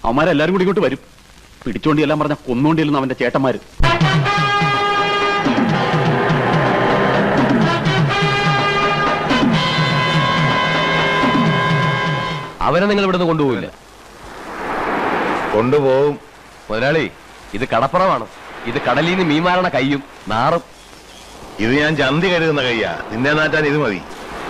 അവന്മാരെല്ലാരും കൂടി ഇങ്ങോട്ട് വരും പിടിച്ചോണ്ടി എല്ലാം പറഞ്ഞ കൊന്നോണ്ടിയെല്ലാം അവന്റെ ചേട്ടന്മാര് അവനെ നിങ്ങൾ ഇവിടുന്ന് കൊണ്ടുപോകില്ല കൊണ്ടുപോകും മുതലാളി ഇത് കടപ്പുറമാണ് ഇത് കടലിൽ നിന്ന് മീൻമാരണ കയ്യും നാറും ഇത് ഞാൻ ചന്തി കരുതുന്ന കയ്യാ നിന്നെ നാറ്റാൻ ഇത് മതി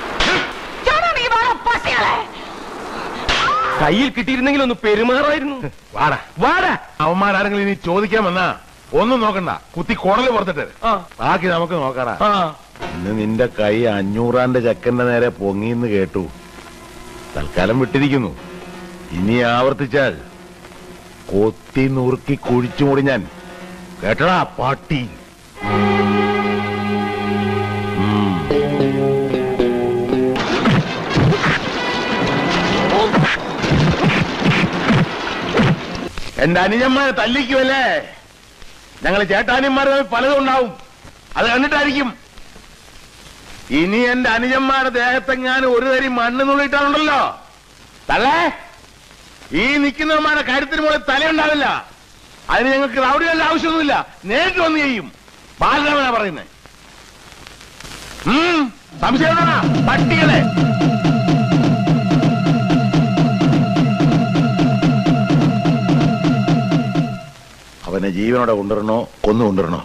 കയ്യിൽ കിട്ടിയിരുന്നെങ്കിൽ ഒന്ന് പെരുമാറായിരുന്നു വാടാ വാടാ അവന്മാരാരെങ്കിലും ഇനി ചോദിക്കാൻ വന്നാ ഒന്നും നോക്കണ്ട കുത്തി കുടല് പുറത്തിട്ട് ബാക്കി നമുക്ക് നോക്കടാ ഇന്ന് നിന്റെ കൈ അഞ്ഞൂറാന്റെ ചക്കന്റെ നേരെ പൊങ്ങിന്ന് കേട്ടു തൽക്കാലം വിട്ടിരിക്കുന്നു ഇനി ആവർത്തിച്ചാൽ കൊത്തി നുറുക്കി കുഴിച്ചു മൂടി ഞാൻ കേട്ടടാ പാട്ടി ഉം. എന്റെ അനുജന്മാരെ തല്ലിക്കുമല്ലേ ഞങ്ങൾ ചേട്ടാനിമാർ തമ്മിൽ പലതും ഉണ്ടാവും അത് കണ്ടിട്ടായിരിക്കും ഇനി എന്റെ അനുജന്മാരുടെ ദേഹത്തെങ്ങാനും ഒരു തരി മണ്ണ് നുള്ളിട്ടാണുണ്ടല്ലോ തള്ളേ ഈ നിൽക്കുന്നവന്മാരുടെ കാര്യത്തിന് മുകളിൽ തലയുണ്ടാവില്ല അതിന് ഞങ്ങൾക്ക് റൗഡികളുടെ ആവശ്യമൊന്നുമില്ല നേരിട്ട് വന്ന് ചെയ്യും ബാലരാമനാ പറയുന്നത് സംശയം എന്താ? പട്ടികളെ അവനെ ജീവനോടെ കൊണ്ടുവരണോ കൊന്നു കൊണ്ടുവരണോ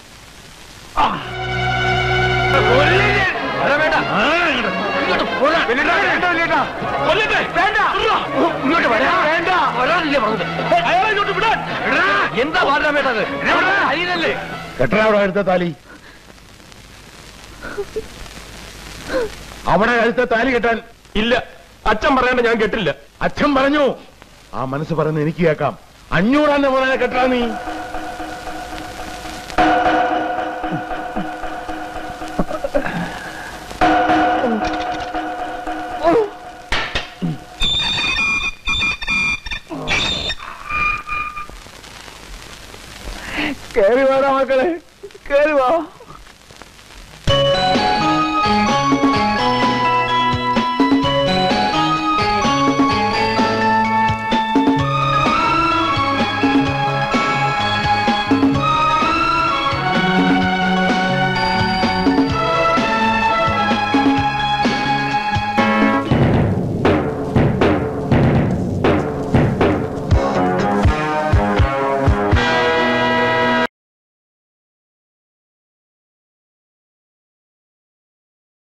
എന്താ ബാലരാമേട്ടത് അയ്യനല്ലേ കെട്ടറ അവിടെ കഴുത്ത താലി അവിടെ കഴുത്ത താലി കെട്ടാൻ ഇല്ല അച്ഛൻ പറയണ്ട ഞാൻ കേട്ടില്ല അച്ഛൻ പറഞ്ഞു ആ മനസ്സ് പറയുന്നത് എനിക്ക് കേൾക്കാം അഞ്ഞൂറാന്റെ മോനെ കെട്ടാ നീ കേറി വാടാ മക്കളെ കേറി വാ